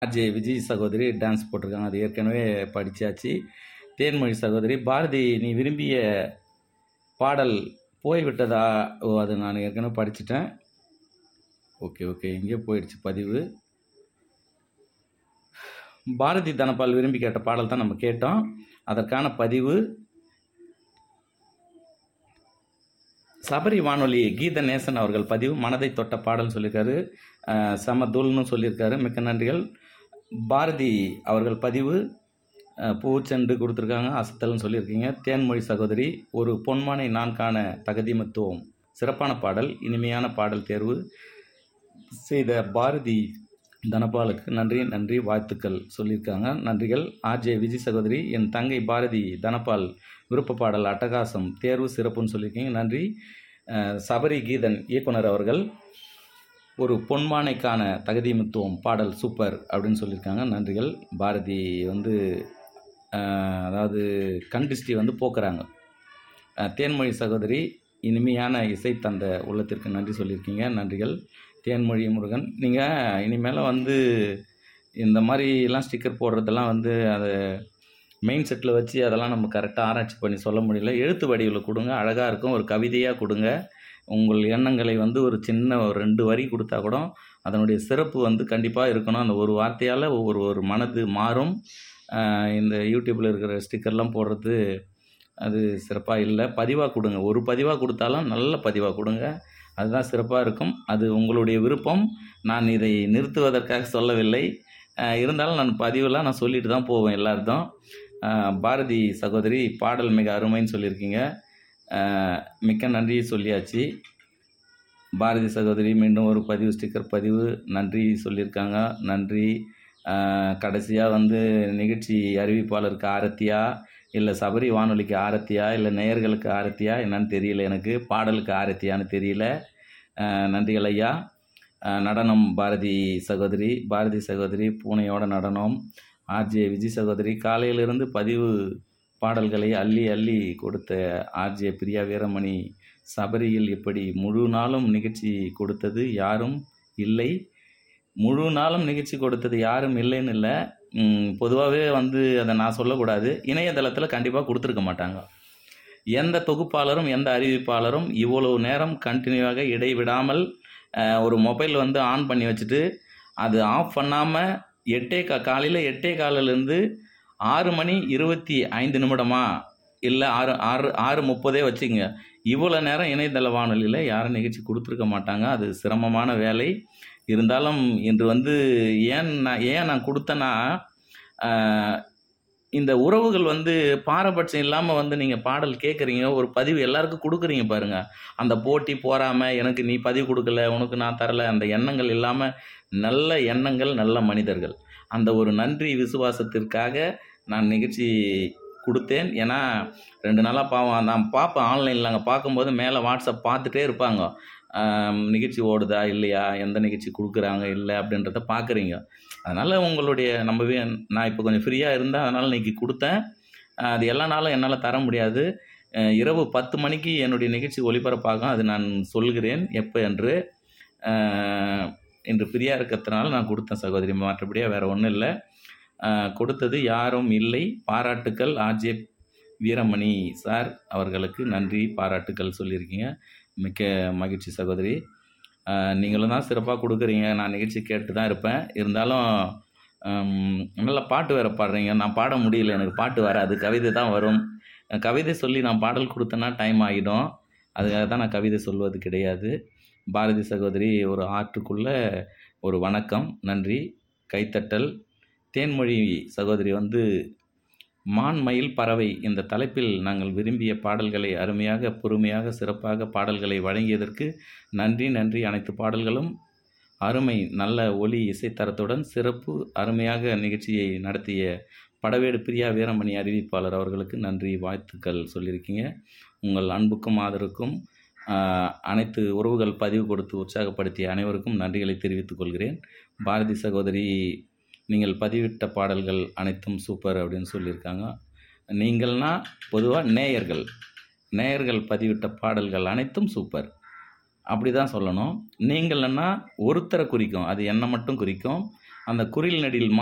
RJ Vijay சகோதரி dance போட்டிருக்காங்க அது ஏற்கனவே படித்தாச்சு தேன்மொழி சகோதரி பாரதி நீ விரும்பிய பாடல் போய்விட்டதா ஓ அது நான் ஏற்கனவே படிச்சிட்டேன் ஓகே ஓகே எங்கேயோ போயிடுச்சு பதிவு பாரதி தனபால் விரும்பி கேட்ட பாடல் தான் நம்ம கேட்டோம் அதற்கான பதிவு சபரி வானொலி கீத நேசன் அவர்கள் பதிவு மனதை தொட்ட பாடல் சொல்லியிருக்காரு அஹ், சமதுல்னு சொல்லியிருக்காரு மிக்க நன்றிகள் பாரதி அவர்கள் பதிவு அஹ், பூச்செண்டு கொடுத்துருக்காங்க அசத்தல்னு சொல்லியிருக்கீங்க தேன்மொழி சகோதரி ஒரு பொன்மானை நான் காண தகுதிமத்துவம் சிறப்பான பாடல் இனிமையான பாடல் தேர்வு செய்த பாரதி தனபாலுக்கு நன்றி நன்றி வாழ்த்துக்கள் சொல்லியிருக்காங்க நன்றிகள் ஆர்ஜே விஜய் சகோதரி என் தங்கை பாரதி தனபால் விருப்ப பாடல் அட்டகாசம் தேர்வு சிறப்புன்னு சொல்லியிருக்கீங்க நன்றி அஹ், சபரி கீதன் இயக்குனர் அவர்கள் ஒரு பொன்மானைக்கான தகுதிமுத்துவம் பாடல் சூப்பர் அப்படின்னு சொல்லியிருக்காங்க நன்றிகள் பாரதி வந்து அஹ், அதாவது கண் திருஷ்டி வந்து போக்குறாங்க அஹ், தேன்மொழி சகோதரி இனிமையான இசை தந்த உள்ளத்திற்கு நன்றி சொல்லியிருக்கீங்க நன்றிகள் தேன்மொழி முருகன் நீங்கள் இனிமேல் வந்து இந்த மாதிரிலாம் ஸ்டிக்கர் போடுறதெல்லாம் வந்து அதை மெயின் செட்டில் வச்சு அதெல்லாம் நம்ம கரெக்டாக ஆராய்ச்சி பண்ணி சொல்ல முடியல எழுத்து வடிவில் கொடுங்க அழகாக இருக்கும் ஒரு கவிதையாக கொடுங்க உங்கள் எண்ணங்களை வந்து ஒரு சின்ன ஒரு ரெண்டு வரி கொடுத்தா கூட அதனுடைய சிறப்பு வந்து கண்டிப்பாக இருக்கணும் அந்த ஒரு வார்த்தையால் ஒவ்வொரு ஒரு மனது மாறும் ஆஹ் இந்த யூடியூப்பில் இருக்கிற ஸ்டிக்கர்லாம் போடுறது அது சிறப்பாக இல்லை பதிவாக கொடுங்க ஒரு பதிவாக கொடுத்தாலும் நல்ல பதிவாக கொடுங்க அதுதான் சிறப்பாக இருக்கும் அது உங்களுடைய விருப்பம் நான் இதை நிறுத்துவதற்காக சொல்லவில்லை ஆஹ் இருந்தாலும் நான் பதிவெல்லாம் நான் சொல்லிட்டு தான் போவேன் எல்லார்தும் ஆஹ் பாரதி சகோதரி பாடல் மிக அருமைன்னு சொல்லியிருக்கீங்க ஆஹ் மிக்க நன்றி சொல்லியாச்சு பாரதி சகோதரி மீண்டும் ஒரு பதிவு ஸ்டிக்கர் பதிவு நன்றி சொல்லியிருக்காங்க நன்றி கடைசியாக வந்து நிகழ்ச்சி அறிவிப்பாளருக்கு ஆரத்தியா இல்லை சபரி வானொலிக்கு ஆரத்தியா இல்லை நேயர்களுக்கு ஆரத்தியா என்னன்னு தெரியல எனக்கு பாடலுக்கு ஆரத்தியான்னு தெரியல ஆஹ் நன்றிகள் ஐயா ஆஹ் நடனம் பாரதி சகோதரி பாரதி சகோதரி பூனையோட நடனம் ஆர்ஜே விஜய் சகோதரி காலையிலிருந்து பதிவு பாடல்களை அள்ளி அள்ளி கொடுத்த ஆர்ஜே பிரியா வீரமணி சபரியில் இப்படி முழு நாளும் நிகழ்ச்சி கொடுத்தது யாரும் இல்லை முழு நாளும் நிகழ்ச்சி கொடுத்தது யாரும் இல்லைன்னு இல்லை பொதுவாகவே வந்து அதை நான் சொல்லக்கூடாது இணையதளத்தில் கண்டிப்பாக கொடுத்துருக்க மாட்டாங்க எந்த தொகுப்பாளரும் எந்த அறிவிப்பாளரும் இவ்வளவு நேரம் கண்டினியூவாக இடைவிடாமல் அஹ், ஒரு மொபைல் வந்து ஆன் பண்ணி வச்சுட்டு அது ஆஃப் பண்ணாமல் எட்டே கா காலையில் எட்டே காலிலேருந்து ஆறு மணி இருபத்தி ஐந்து நிமிடமா இல்லை ஆறு ஆறு ஆறு முப்பதே வச்சுங்க இவ்வளோ நேரம் இணையதள வானொலியில் யாரும் நிகழ்ச்சி கொடுத்துருக்க மாட்டாங்க அது சிரமமான வேலை இருந்தாலும் இன்று வந்து ஏன் நான் ஏன் நான் கொடுத்தேன்னா ஆஹ், இந்த உறவுகள் வந்து பாரபட்சம் இல்லாமல் வந்து நீங்கள் பாடல் கேட்குறீங்க ஒரு பதிவு எல்லாருக்கும் கொடுக்குறீங்க பாருங்க அந்த போட்டி போறாமல் எனக்கு நீ பதிவு கொடுக்கல உனக்கு நான் தரல அந்த எண்ணங்கள் இல்லாமல் நல்ல எண்ணங்கள் நல்ல மனிதர்கள் அந்த ஒரு நன்றி விசுவாசத்திற்காக நான் நிகழ்ச்சி கொடுத்தேன் ஏன்னா ரெண்டு நாளாக பாவம் நான் பார்ப்பேன் ஆன்லைனில் அங்கே பார்க்கும்போது மேலே வாட்ஸ்அப் பார்த்துட்டே இருப்பாங்க ஆம், நிகழ்ச்சி ஓடுதா இல்லையா எந்த நிகழ்ச்சி கொடுக்குறாங்க இல்லை அப்படின்றத பார்க்குறீங்க அதனால் உங்களுடைய நம்ம வீ- நான் இப்போ கொஞ்சம் ஃப்ரீயாக இருந்தேன் அதனால் இன்னைக்கு கொடுத்தேன் அஹ், அது எல்லா நாளும் என்னால் தர முடியாது அஹ், இரவு பத்து மணிக்கு என்னுடைய நிகழ்ச்சி ஒளிபரப்பாகும் அது நான் சொல்கிறேன் எப்போ என்று அஹ், இன்று ஃப்ரீயாக இருக்கிறதுனால நான் கொடுத்தேன் சகோதரி மற்றபடியாக வேறு ஒன்றும் இல்லை அஹ், கொடுத்தது யாரும் இல்லை பாராட்டுக்கள் ஆர்ஜே வீரமணி சார் அவர்களுக்கு நன்றி பாராட்டுக்கள் சொல்லியிருக்கீங்க மிக்க மகிழ்ச்சி சகோதரி அஹ், நீங்களும் தான் சிறப்பாக கொடுக்குறீங்க நான் நிகழ்ச்சி கேட்டு தான் இருப்பேன் இருந்தாலும் ஹம், நல்ல பாட்டு வேறு பாடுறீங்க நான் பாட முடியல எனக்கு பாட்டு வராது கவிதை தான் வரும் கவிதை சொல்லி நான் பாடல் கொடுத்தேன்னா டைம் ஆகிடும் அதுக்காக தான் நான் கவிதை சொல்வது கிடையாது பாரதி சகோதரி ஒரு ஆற்றுக்குள்ளே ஒரு வணக்கம் நன்றி கைத்தட்டல் தேன்மொழி சகோதரி வந்து மான் மயில் பறவை இந்த தலைப்பில் நாங்கள் விரும்பிய பாடல்களை அருமையாக பொறுமையாக சிறப்பாக பாடல்களை வழங்கியதற்கு நன்றி நன்றி அனைத்து பாடல்களும் அருமை நல்ல ஒலி இசைத்தரத்துடன் சிறப்பு அருமையாக நிகழ்ச்சியை நடத்திய படவேடு பிரியா வீரமணி அறிவிப்பாளர் அவர்களுக்கு நன்றி வாழ்த்துக்கள் சொல்லியிருக்கீங்க உங்கள் அன்புக்கும் ஆதரவுக்கும் ஆஹ், அனைத்து உறவுகள் பதிவு கொடுத்து உற்சாகப்படுத்திய அனைவருக்கும் நன்றிகளை தெரிவித்துக் கொள்கிறேன் பாரதி சகோதரி நீங்கள் பதிவிட்ட பாடல்கள் அனைத்தும் சூப்பர் அப்படின்னு சொல்லியிருக்காங்க நீங்கள்னா பொதுவாக நேயர்கள் நேயர்கள் பதிவிட்ட பாடல்கள் அனைத்தும் சூப்பர் அப்படி தான் சொல்லணும் நீங்கள்னா ஒருத்தரை குறிக்கும் அது என்னை மட்டும் குறிக்கும் அந்த குரில் நெடில்